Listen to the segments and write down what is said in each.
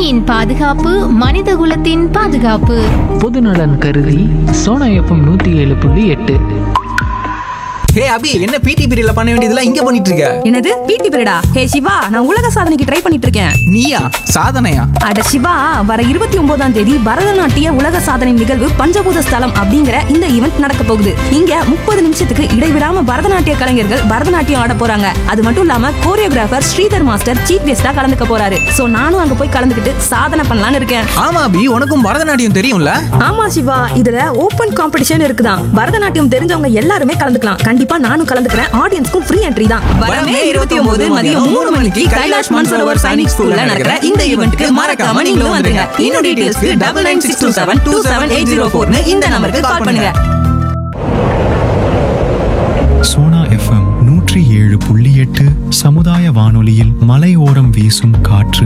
பூமியின் பாதுகாப்பு மனிதகுலத்தின் பாதுகாப்பு பொதுநலன் கருதி சோனா எஃப்எம் நூற்றி ஏழு புள்ளி எட்டு ஹே அபி என்ன பிடி பீரியட்ல பண்ண வேண்டியதெல்லாம் இங்க பண்ணிட்டு இருக்க என்னது பிடி பீரியடா ஹே சிவா நான் உலக சாதனைக்கு ட்ரை பண்ணிட்டு இருக்கேன் நீயா சாதனையா அட சிவா வர இருபத்தி ஒன்பதாம் தேதி பரதநாட்டிய உலக சாதனை நிகழ்வு பஞ்சபூத ஸ்தலம் அப்படிங்கிற இந்த ஈவெண்ட் நடக்க போகுது இங்க முப்பது நிமிஷத்துக்கு இடைவிடாம பரதநாட்டிய கலைஞர்கள் பரதநாட்டியம் ஆட போறாங்க அது மட்டும் இல்லாம கோரியோகிராஃபர் ஸ்ரீதர் மாஸ்டர் சீஃப் கெஸ்டா கலந்துக்க போறாரு சோ நானும் அங்க போய் கலந்துக்கிட்டு சாதனை பண்ணலாம்னு இருக்கேன் ஆமா அபி உனக்கும் பரதநாட்டியம் தெரியும்ல ஆமா சிவா இதுல ஓபன் காம்படிஷன் இருக்குதான் பரதநாட்டியம் தெரிஞ்சவங்க எல்லாருமே கலந்துக்கலாம் கண்டிப்பா நானும் கலந்துக்கிறேன் ஆடியன்ஸ்க்கும் ஃப்ரீ என்ட்ரி தான் வரமே இருபத்தி ஒன்பது மதியம் மூணு மணிக்கு கைலாஷ் மான்சரோவர் சைனிக் ஸ்கூல்ல நடக்கிற இந்த ஈவெண்ட்க்கு மறக்காம நீங்களும் வந்துருங்க இன்னும் டீடைல்ஸ்க்கு double nine six two seven two seven eight zero ஃபோர்னு இந்த நம்பருக்கு கால் பண்ணுங்க சோனா எஃப்எம் நூற்றி ஏழு புள்ளி எட்டு சமுதாய வானொலியில் மலையோரம் வீசும் காற்று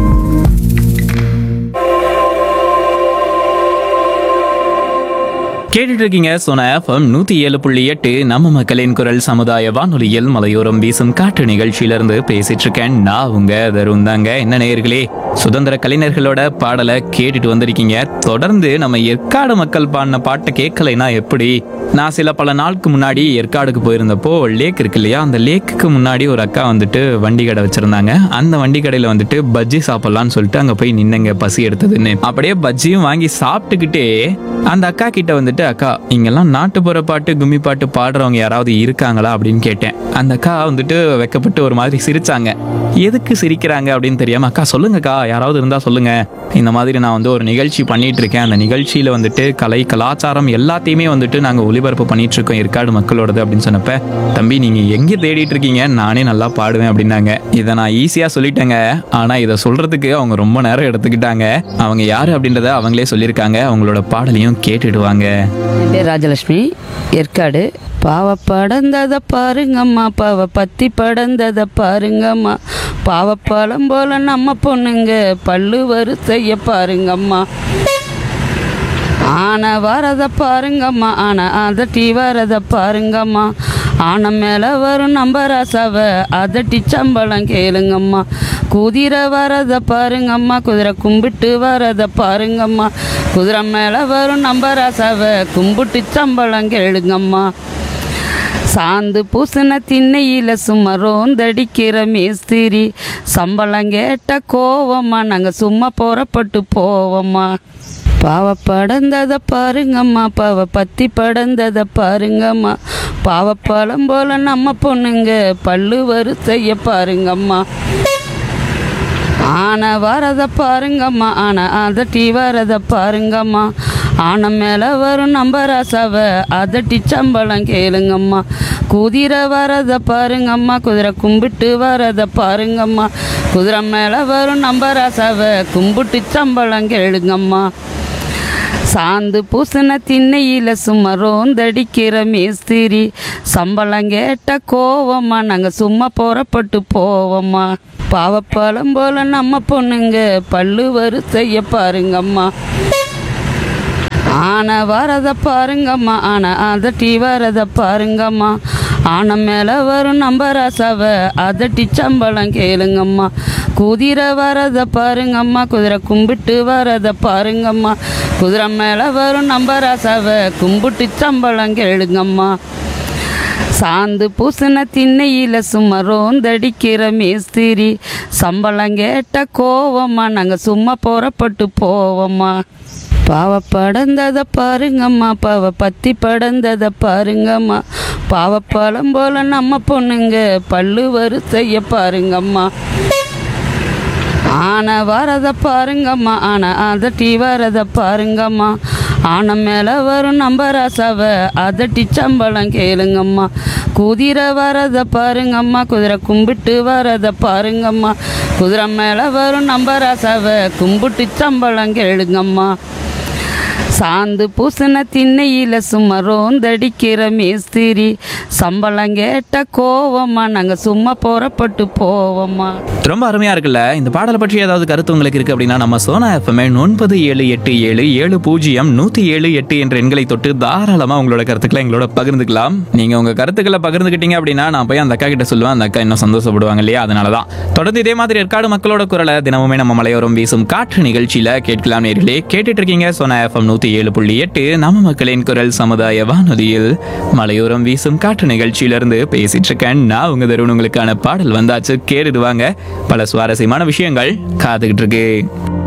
கேட்டுட்டு இருக்கீங்க சோனா எஃப்எம் நூத்தி ஏழு புள்ளி எட்டு நம்ம மக்களின் குரல் சமுதாய வானொலியில் மலையோரம் வீசும் காற்று நிகழ்ச்சியிலிருந்து பேசிட்டு இருக்கேன் நான் உங்க தருண் தாங்க என்ன நேயர்களே சுதந்திர கலைஞர்களோட பாடலை கேட்டுட்டு வந்திருக்கீங்க தொடர்ந்து நம்ம ஏற்காடு மக்கள் பாடின பாட்டை கேட்கலைன்னா எப்படி நான் சில பல நாளுக்கு முன்னாடி ஏற்காடுக்கு போயிருந்தப்போ லேக் இருக்கு இல்லையா அந்த லேக்குக்கு முன்னாடி ஒரு அக்கா வந்துட்டு வண்டி கடை வச்சிருந்தாங்க அந்த வண்டி கடையில வந்துட்டு பஜ்ஜி சாப்பிடலாம்னு சொல்லிட்டு அங்க போய் நின்னங்க பசி எடுத்ததுன்னு அப்படியே பஜ்ஜியும் வாங்கி சாப்பிட்டுக்கிட்டே அந்த அக்கா கிட்ட வந்துட்டு அக்கா இங்கெல்லாம் நாட்டுப்புற பாட்டு கும்மி பாட்டு பாடுறவங்க யாராவது இருக்காங்களா அப்படின்னு கேட்டேன் அந்த அக்கா வந்துட்டு வெக்கப்பட்டு ஒரு மாதிரி சிரிச்சாங்க எதுக்கு சிரிக்கிறாங்க அப்படின்னு தெரியாம அக்கா சொல்லுங்கக்கா யாராவது இருந்தா சொல்லுங்க இந்த மாதிரி நான் வந்து ஒரு நிகழ்ச்சி பண்ணிட்டு இருக்கேன் அந்த நிகழ்ச்சியில வந்துட்டு கலை கலாச்சாரம் எல்லாத்தையுமே வந்துட்டு நாங்க ஒளிபரப்பு பண்ணிட்டு இருக்கோம் ஏற்காடு மக்களோடது அப்படின்னு சொன்னப்ப தம்பி நீங்க எங்க தேடிட்டு இருக்கீங்க நானே நல்லா பாடுவேன் அப்படின்னாங்க இதை நான் ஈஸியா சொல்லிட்டேங்க ஆனா இதை சொல்றதுக்கு அவங்க ரொம்ப நேரம் எடுத்துக்கிட்டாங்க அவங்க யாரு அப்படின்றத அவங்களே சொல்லியிருக்காங்க அவங்களோட பாடலையும் கேட்டுடுவாங்க என் பேர் ராஜலட்சுமி ஏற்காடு பாவ படந்ததை பாருங்கம்மா பாவ பத்தி படந்ததை பாருங்கம்மா பாவப்பழம் போல நம்ம பொண்ணுங்க பல்லு வரிசைய பாருங்கம்மா ஆனை வரத பாருங்கம்மா ஆனை அதட்டி வரத பாருங்கம்மா ஆனை மேலே வரும் நம்ம ராசாவை அதட்டி சம்பளம் கேளுங்கம்மா குதிரை வரத பாருங்கம்மா குதிரை கும்பிட்டு வரத பாருங்கம்மா குதிரை மேலே வரும் நம்ம ராசாவை கும்பிட்டு சம்பளம் கேளுங்கம்மா சாந்து பூசின திண்ணையில சும்மா ரோந்தடிக்கிற மேஸ்திரி சம்பளம் கேட்ட கோவமா நாங்க சும்மா புறப்பட்டு போவோம்மா பாவ படந்ததை பாருங்கம்மா பாவ பத்தி படந்ததை பாருங்கம்மா பாவப்பழம் போல நம்ம பொண்ணுங்க பல்லு வரிசைய பாருங்கம்மா ஆனை வரத பாருங்கம்மா ஆனை அதட்டி வரத பாருங்கம்மா ஆனை மேலே வரும் நம்ம ராசாவை அதட்டி சம்பளம் கேளுங்கம்மா குதிரை வரத பாருங்கம்மா குதிரை கும்பிட்டு வரத பாருங்கம்மா குதிரை மேலே வரும் நம்ம ராசாவை கும்பிட்டு சம்பளம் கேளுங்கம்மா சாந்து பூசின திண்ணையில சும்மா ரோந்தடிக்கிற மேஸ்திரி சம்பளம் கேட்ட கோவமா நாங்க சும்மா புறப்பட்டு போவோம்மா பாவப்பழம் போல நம்ம பொண்ணுங்க பல்லு வரிசைய பாருங்கம்மா ஆனை வரத பாருங்கம்மா ஆனை அதட்டி வரத பாருங்கம்மா ஆனை மேலே வரும் நம்ம ராசாவை அதட்டி சம்பளம் கேளுங்கம்மா குதிரை வரத பாருங்கம்மா குதிரை கும்பிட்டு வரத பாருங்கம்மா குதிரை மேலே வரும் நம்ம ராசாவை கும்பிட்டு சம்பளம் கேளுங்கம்மா சாந்து பூசின திண்ணையில சும்மா ரோந்தடிக்கிற மேஸ்திரி சம்பளம் கேட்ட கோவமா நாங்க சும்மா புறப்பட்டு போவோம்மா பாவ படந்ததை பாருங்கம்மா பாவ பத்தி படந்ததை பாருங்கம்மா பாவப்பழம் போல நம்ம பொண்ணுங்க பல்லு வரிசைய பாருங்கம்மா ஆனை வரத பாருங்கம்மா ஆனை அதட்டி வரத பாருங்கம்மா ஆனை மேலே வரும் நம்ம ராசாவை அதட்டி சம்பளம் கேளுங்கம்மா குதிரை வரத பாருங்கம்மா குதிரை கும்பிட்டு வரத பாருங்கம்மா குதிரை மேலே வரும் நம்ம ராசாவை கும்பிட்டு சம்பளம் கேளுங்கம்மா சாந்து பூசின திண்ணையில சும்மா ரோந்தடிக்கிற மேஸ்திரி சம்பளம் கேட்ட கோவமா நாங்க சும்மா புறப்பட்டு போவோமா ரொம்ப அருமையா இருக்குல்ல இந்த பாடலை பற்றி ஏதாவது கருத்து உங்களுக்கு இருக்கு அப்படின்னா நம்ம சோனா எஃப்எம் ஒன்பது ஏழு எட்டு ஏழு ஏழு பூஜ்ஜியம் நூத்தி ஏழு எட்டு என்ற எண்களை தொட்டு தாராளமா உங்களோட கருத்துக்களை எங்களோட பகிர்ந்துக்கலாம் நீங்க உங்க கருத்துக்களை பகிர்ந்துக்கிட்டீங்க அப்படின்னா நான் போய் அந்த அக்கா கிட்ட சொல்லுவேன் அந்த அக்கா இன்னும் சந்தோஷப்படுவாங்க இல்லையா அதனாலதான் தொடர்ந்து இதே மாதிரி ஏற்காடு மக்களோட குரலை தினமுமே நம்ம மலையோரம் வீசும் காற்று நிகழ்ச்சியில கேட்கலாம் நேர்களே கேட்டுட்டு இருக்கீங்க சோனா எஃப்எம் நூத்தி ஏழு புள்ளி எட்டு நம்ம மக்களின் குரல் சமுதாய வானொலியில் மலையோரம் வீசும் காற்று நிகழ்ச்சியிலிருந்து பேசிட்டு இருக்கேன் நான் உங்க தருண் உங்களுக்கான பாடல் வந்தாச்சு கேட்டுடுவாங்க பல சுவாரஸ்யமான விஷயங்கள் காத்துக்கிட்டு இருக்கு